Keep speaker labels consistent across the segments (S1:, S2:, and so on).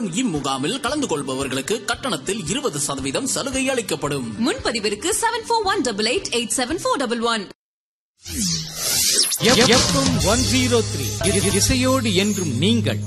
S1: நடைபெறும் இம்முகாமில் கலந்து கொள்பவர்களுக்கு கட்டணத்தில் இருபது சதவீதம் சலுகை அளிக்கப்படும்
S2: முன்பதிவிற்கு seven four one double eight eight seven four double one
S3: FM one zero three இசையோடு என்றும் நீங்கள்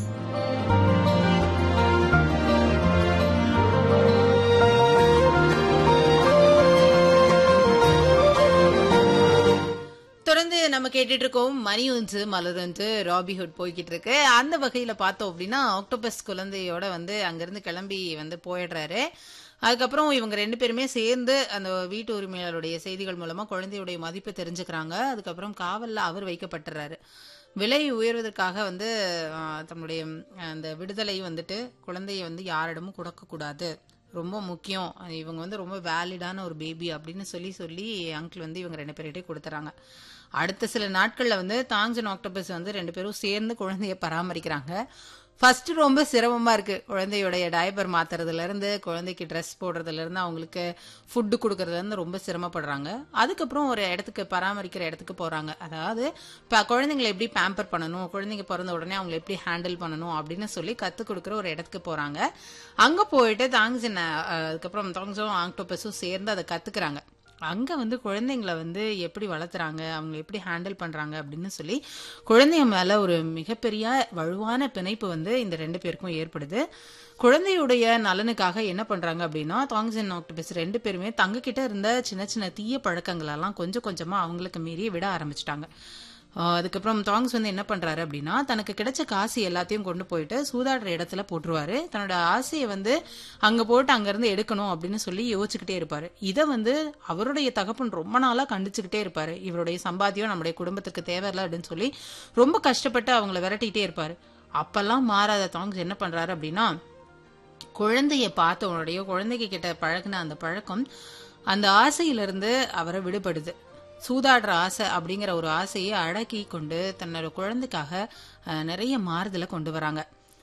S4: தொடர்ந்து நம்ம கேட்டுட்டு இருக்கோம் மணி ஒன்று மலரொன்று ராபிஹுட் போய்கிட்டு இருக்கு அந்த வகையில பார்த்தோம் அப்படின்னா ஆக்டோபஸ் குழந்தையோட வந்து அங்கிருந்து கிளம்பி வந்து போயிடுறாரு அதுக்கப்புறம் இவங்க ரெண்டு பேருமே சேர்ந்து அந்த வீட்டு உரிமையாளருடைய செய்திகள் மூலமா குழந்தையுடைய மதிப்பு தெரிஞ்சுக்கிறாங்க அதுக்கப்புறம் காவல்ல அவர் வைக்கப்பட்டுறாரு விலை உயர்வதற்காக வந்து ஆஹ், தன்னுடைய ஆஹ், அந்த விடுதலை வந்துட்டு குழந்தைய வந்து யாரிடமும் கொடுக்கக்கூடாது ரொம்ப முக்கியம் இவங்க வந்து ரொம்ப வேலிடான ஒரு பேபி அப்படின்னு சொல்லி சொல்லி அங்கிள் வந்து இவங்க ரெண்டு பேர்கிட்டே கொடுத்துறாங்க அடுத்த சில நாட்கள்ல வந்து தாங்ஸ் அண்ட் ஆக்டோபஸ் வந்து ரெண்டு பேரும் சேர்ந்து குழந்தைய பராமரிக்கிறாங்க ஃபர்ஸ்ட் ரொம்ப சிரமமா இருக்கு குழந்தையுடைய டயப்பர் மாத்துறதுல இருந்து குழந்தைக்கு ட்ரெஸ் போடுறதுல இருந்து அவங்களுக்கு ஃபுட்டு கொடுக்கறதுல இருந்து ரொம்ப சிரமப்படுறாங்க அதுக்கப்புறம் ஒரு இடத்துக்கு பராமரிக்கிற இடத்துக்கு போறாங்க அதாவது இப்ப குழந்தைங்களை எப்படி பேம்பர் பண்ணணும் குழந்தைங்க பிறந்த உடனே அவங்களை எப்படி ஹேண்டில் பண்ணணும் அப்படின்னு சொல்லி கத்துக் கொடுக்குற ஒரு இடத்துக்கு போறாங்க அங்க போயிட்டு தாங்ஸ் அதுக்கப்புறம் தாங்ஸும் ஆக்டோபஸும் சேர்ந்து அதை கத்துக்கிறாங்க அங்க வந்து குழந்தைங்களை வந்து எப்படி வளர்த்துறாங்க அவங்க எப்படி ஹேண்டில் பண்றாங்க அப்படின்னு சொல்லி குழந்தைங்க மேல ஒரு மிகப்பெரிய வலுவான பிணைப்பு வந்து இந்த ரெண்டு பேருக்கும் ஏற்படுது குழந்தையுடைய நலனுக்காக என்ன பண்றாங்க அப்படின்னா தாங்ஸ் அண்ட் ஆக்டோபஸ் ரெண்டு பேருமே தங்க கிட்ட இருந்த சின்ன சின்ன தீய பழக்கங்கள் எல்லாம் கொஞ்சம் கொஞ்சமா அவங்களுக்கு மீறி விட ஆரம்பிச்சிட்டாங்க ஆஹ் அதுக்கப்புறம் தாங்ஸ் வந்து என்ன பண்றாரு அப்படின்னா தனக்கு கிடைச்ச காசு எல்லாத்தையும் கொண்டு போயிட்டு சூதாடுற இடத்துல போட்டுருவாரு தன்னோட ஆசையை வந்து அங்க போட்டு அங்க இருந்து எடுக்கணும் அப்படின்னு சொல்லி யோசிச்சுக்கிட்டே இருப்பாரு இதை வந்து அவருடைய தகப்பன் ரொம்ப நாளா கண்டிச்சுக்கிட்டே இருப்பாரு இவருடைய சம்பாத்தியம் நம்முடைய குடும்பத்துக்கு தேவையில்ல அப்படின்னு சொல்லி ரொம்ப கஷ்டப்பட்டு அவங்கள விரட்டிட்டே இருப்பாரு அப்பெல்லாம் மாறாத தாங்ஸ் என்ன பண்றாரு அப்படின்னா குழந்தைய பார்த்த உடனே குழந்தைங்க கிட்ட பழகுன அந்த பழக்கம் அந்த ஆசையிலிருந்து அவரை விடுபடுது சூதாடுற ஆசை அப்படிங்கிற ஒரு ஆசையை அடக்கி கொண்டு தன்னோட குழந்தைக்காக அஹ், நிறைய மாறுதலை கொண்டு வராங்க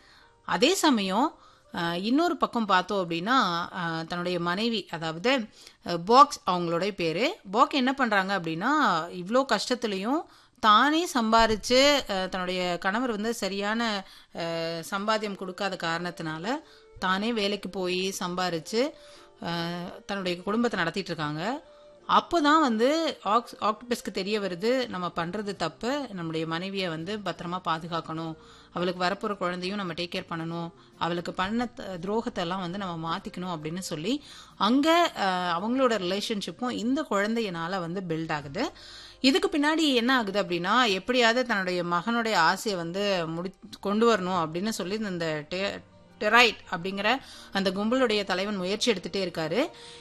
S4: அதே சமயம் அஹ், இன்னொரு பக்கம் பார்த்தோம் அப்படின்னா அஹ், தன்னுடைய மனைவி அதாவது அஹ், பாக்ஸ் அவங்களுடைய பேரு பாக் என்ன பண்றாங்க அப்படின்னா இவ்வளோ கஷ்டத்துலயும் தானே சம்பாரிச்சு அஹ், தன்னுடைய கணவர் வந்து சரியான அஹ், சம்பாத்தியம் கொடுக்காத காரணத்தினால தானே வேலைக்கு போய் சம்பாரிச்சு அஹ், தன்னுடைய குடும்பத்தை நடத்திட்டு இருக்காங்க அப்போதான் வந்து ஆக்ஸ் ஆக்டோபஸ்க்கு தெரிய வருது நம்ம பண்றது தப்பு நம்முடைய மனைவியை வந்து பத்திரமா பாதுகாக்கணும் அவளுக்கு வரப்போற குழந்தையும் நம்ம டேக் கேர் பண்ணணும் அவளுக்கு பண்ண த- துரோகத்தை எல்லாம் வந்து நம்ம மாத்திக்கணும் அப்படின்னு சொல்லி அங்க அஹ், அவங்களோட ரிலேஷன்ஷிப்பும் இந்த குழந்தையனால வந்து பில்ட் ஆகுது இதுக்கு பின்னாடி என்ன ஆகுது அப்படின்னா எப்படியாவது தன்னுடைய மகனுடைய ஆசையை வந்து முடி கொண்டு வரணும் அப்படின்னு சொல்லி இந்த டெ- டெரைட் அப்படிங்கிற அந்த கும்பலுடைய தலைவன் முயற்சி எடுத்துட்டே இருக்காரு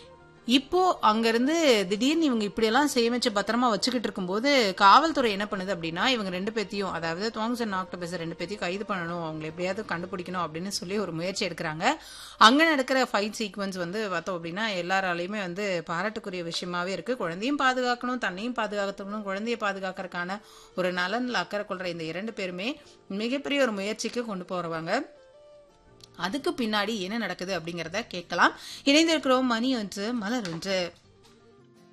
S4: இப்போ அங்கிருந்து திடீர்னு இவங்க இப்படியெல்லாம் சேமிச்சு பத்திரமா வச்சுக்கிட்டு இருக்கும்போது காவல்துறை என்ன பண்ணுது அப்படின்னா இவங்க ரெண்டு பேத்தையும் அதாவது துவாங்ஸ் அண்ட் ஆக்டோபஸ் ரெண்டு பேத்தையும் கைது பண்ணணும் அவங்களை எப்படியாவது கண்டுபிடிக்கணும் அப்படின்னு சொல்லி ஒரு முயற்சி எடுக்கிறாங்க அங்க நடக்கிற ஃபைட் சீக்வன்ஸ் வந்து பார்த்தோம் அப்படின்னா எல்லாராலையுமே வந்து பாராட்டுக்குரிய விஷயமாவே இருக்கு குழந்தையும் பாதுகாக்கணும் தன்னையும் பாதுகாக்கணும் குழந்தையை பாதுகாக்கறதுக்கான ஒரு நலன்ல அக்கறை கொள்ற இந்த இரண்டு பேருமே மிகப்பெரிய ஒரு முயற்சிக்கு கொண்டு போறவங்க அதுக்கு பின்னாடி என்ன நடக்குது அப்படிங்கறத கேட்கலாம் இணைந்திருக்கிறோம் மணி ஒன்று மலர் ஒன்று